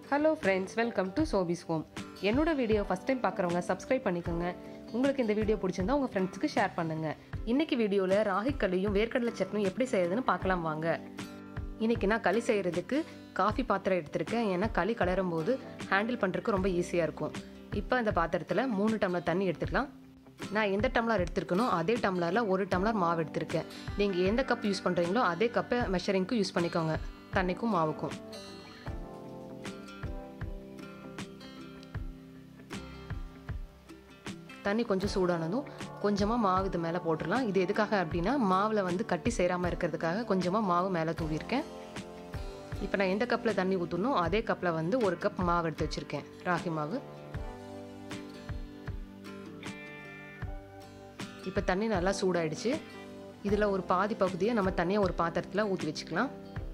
hello friends welcome to Sophie's home என்னோட video first time பார்க்குறவங்க subscribe பண்ணிக்கோங்க உங்களுக்கு இந்த வீடியோ பிடிச்சிருந்தா உங்கள் ஃப்ரெண்ட்ஸுக்கு ஷேர் பண்ணுங்கள் இன்னைக்கு வீடியோவில் ராகி களியும் வேர்க்கடலை சட்னியும் எப்படி செய்யறதுன்னு பார்க்கலாம் வாங்க இன்னைக்கு நான் களி செய்கிறதுக்கு காஃபி பாத்திரம் எடுத்திருக்கேன் ஏன்னா களி கலரும் போது ஹேண்டில் பண்ணுறதுக்கு ரொம்ப ஈஸியாக இருக்கும் இப்போ அந்த பாத்திரத்தில் மூணு டம்ளர் தண்ணி எடுத்துக்கலாம் நான் எந்த டம்ளர் எடுத்திருக்கனோ அதே டம்ளரில் ஒரு டம்ளர் மாவு எடுத்திருக்கேன் நீங்கள் எந்த கப் யூஸ் பண்ணுறீங்களோ அதே கப்பை மெஷரிங்க்கு யூஸ் பண்ணிக்கோங்க தண்ணிக்கும் மாவுக்கும் தண்ணி கொஞ்சம் சூடானதும் கொஞ்சமாக மாவு இது மேலே போட்டுடலாம் இது எதுக்காக அப்படின்னா மாவில் வந்து கட்டி சேராமல் இருக்கிறதுக்காக கொஞ்சமாக மாவு மேலே தூவியிருக்கேன் இப்போ நான் எந்த கப்பில் தண்ணி ஊற்றணும் அதே கப்பில் வந்து ஒரு கப் மாவு எடுத்து வச்சுருக்கேன் ராகி மாவு இப்போ தண்ணி நல்லா சூடாயிடுச்சு இதில் ஒரு பாதி பகுதியை நம்ம தண்ணியை ஒரு பாத்திரத்தில் ஊற்றி வச்சுக்கலாம்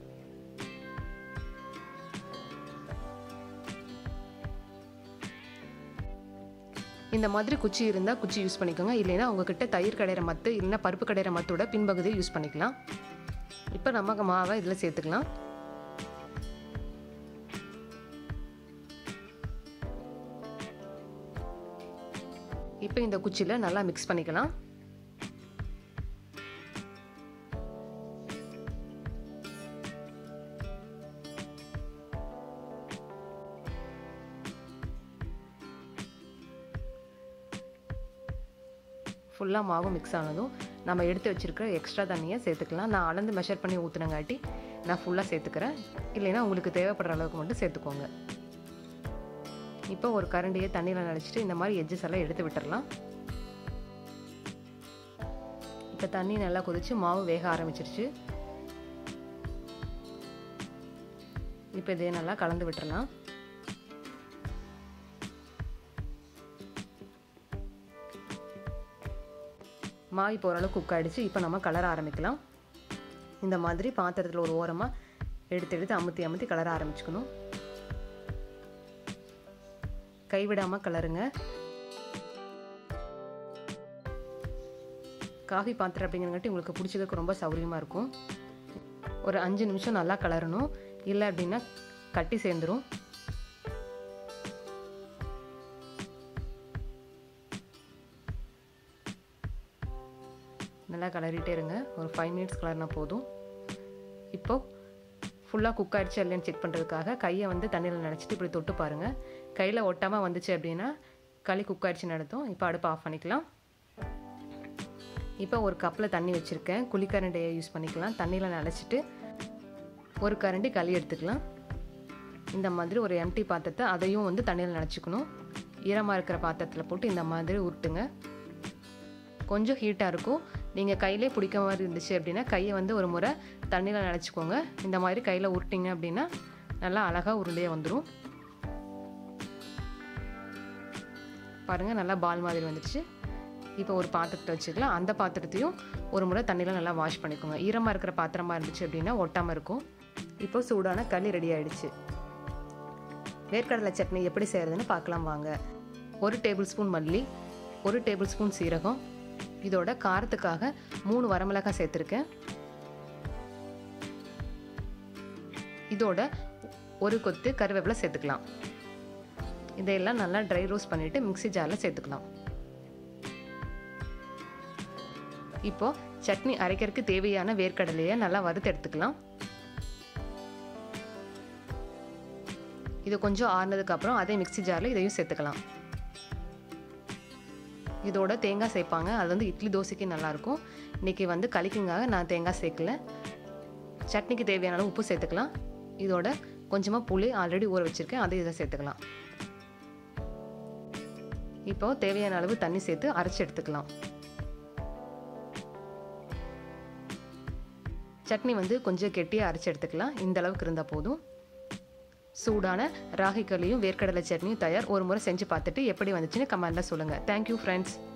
இந்த மாதிரி குச்சி இருந்தால் குச்சி யூஸ் பண்ணிக்கோங்க இல்லைன்னா உங்ககிட்ட தயிர் கடையிற மத்து இல்லைன்னா பருப்பு கடையிற மத்தோட பின்பகுதியை யூஸ் பண்ணிக்கலாம் இப்போ நம்ம மாவை இதில் சேர்த்துக்கலாம் இப்போ இந்த குச்சியில் நல்லா மிக்ஸ் பண்ணிக்கலாம் ஃபுல்லாக மாவு மிக்ஸ் ஆனதும் நம்ம எடுத்து வச்சுருக்கிற எக்ஸ்ட்ரா தண்ணியை சேர்த்துக்கலாம் நான் அளந்து மெஷர் பண்ணி ஊற்றுனங்காட்டி நான் ஃபுல்லாக சேர்த்துக்கிறேன் இல்லைன்னா உங்களுக்கு தேவைப்படுற அளவுக்கு மட்டும் சேர்த்துக்கோங்க இப்போ ஒரு கரண்டியை தண்ணியில் நினச்சிட்டு இந்த மாதிரி எட்ஜஸ் எல்லாம் எடுத்து விட்டுறலாம் இப்போ தண்ணி நல்லா கொதிச்சு மாவு வேக ஆரம்பிச்சிருச்சு இப்போ இதே நல்லா கலந்து விட்டுறலாம் மாவு இப்போ ஓரளவு குக் ஆகிடுச்சு இப்போ நம்ம கலர ஆரம்பிக்கலாம் இந்த மாதிரி பாத்திரத்தில் ஒரு ஓரமாக எடுத்து எடுத்து அமுத்தி அமுத்தி கலர ஆரம்பிச்சுக்கணும் கைவிடாமல் கலருங்க காஃபி பாத்திரம் அப்படிங்கிறங்காட்டி உங்களுக்கு பிடிச்சதுக்கு ரொம்ப சௌரியமாக இருக்கும் ஒரு அஞ்சு நிமிஷம் நல்லா கலரணும் இல்லை அப்படின்னா கட்டி சேர்ந்துடும் நல்லா கலரிட்டே இருங்க ஒரு ஃபைவ் மினிட்ஸ் கலர்னா போதும் இப்போ ஃபுல்லாக குக் ஆகிடுச்சு இல்லைன்னு செக் பண்ணுறதுக்காக கையை வந்து தண்ணியில் நினச்சிட்டு இப்படி தொட்டு பாருங்கள் கையில் ஒட்டாமல் வந்துச்சு அப்படின்னா களி குக் ஆகிடுச்சுன்னு நடத்தும் இப்போ அடுப்பு ஆஃப் பண்ணிக்கலாம் இப்போ ஒரு கப்பில் தண்ணி வச்சுருக்கேன் குழிக்கரண்டையை யூஸ் பண்ணிக்கலாம் தண்ணியில் நினச்சிட்டு ஒரு கரண்டி களி எடுத்துக்கலாம் இந்த மாதிரி ஒரு எம்டி பாத்திரத்தை அதையும் வந்து தண்ணியில் நினச்சிக்கணும் ஈரமாக இருக்கிற பாத்திரத்தில் போட்டு இந்த மாதிரி உருட்டுங்க கொஞ்சம் ஹீட்டாக இருக்கும் நீங்கள் கையிலே பிடிக்க மாதிரி இருந்துச்சு அப்படின்னா கையை வந்து ஒரு முறை தண்ணியில் நினச்சிக்கோங்க இந்த மாதிரி கையில் உருட்டிங்க அப்படின்னா நல்லா அழகாக உருண்டையாக வந்துடும் பாருங்கள் நல்லா பால் மாதிரி வந்துடுச்சு இப்போ ஒரு பாத்திரத்தை வச்சுக்கலாம் அந்த பாத்திரத்தையும் ஒரு முறை தண்ணியில் நல்லா வாஷ் பண்ணிக்கோங்க ஈரமாக இருக்கிற பாத்திரமாக இருந்துச்சு அப்படின்னா ஒட்டாமல் இருக்கும் இப்போ சூடான களி ரெடி ஆயிடுச்சு வேர்க்கடலை சட்னி எப்படி செய்கிறதுன்னு பார்க்கலாம் வாங்க ஒரு டேபிள் ஸ்பூன் மல்லி ஒரு டேபிள் ஸ்பூன் சீரகம் இதோட காரத்துக்காக மூணு வரமிளகாய் சேர்த்துருக்கேன் இதோட ஒரு கொத்து கருவேப்பிலை சேர்த்துக்கலாம் இதையெல்லாம் நல்லா ட்ரை ரோஸ்ட் பண்ணிவிட்டு மிக்சி ஜாரில் சேர்த்துக்கலாம் இப்போ சட்னி அரைக்கிறதுக்கு தேவையான வேர்க்கடலையை நல்லா வறுத்து எடுத்துக்கலாம் இது கொஞ்சம் ஆறுனதுக்கு அப்புறம் அதே மிக்சி ஜாரில் இதையும் சேர்த்துக்கலாம் இதோட தேங்காய் சேர்ப்பாங்க அது வந்து இட்லி தோசைக்கு நல்லாயிருக்கும் இன்றைக்கி வந்து களிக்குங்காக நான் தேங்காய் சேர்க்கல சட்னிக்கு தேவையான அளவு உப்பு சேர்த்துக்கலாம் இதோட கொஞ்சமாக புளி ஆல்ரெடி ஊற வச்சுருக்கேன் அதை இதை சேர்த்துக்கலாம் இப்போ தேவையான அளவு தண்ணி சேர்த்து அரைச்சி எடுத்துக்கலாம் சட்னி வந்து கொஞ்சம் கெட்டியாக அரைச்சி எடுத்துக்கலாம் இந்த அளவுக்கு இருந்தால் போதும் சூடான ராகி களியும் வேர்க்கடலை சட்னியும் தயார் ஒரு முறை செஞ்சு பார்த்துட்டு எப்படி வந்துச்சுன்னு கமெண்ட்டில் சொல்லுங்கள் தேங்க்யூ ஃப்ரெண்ட்ஸ்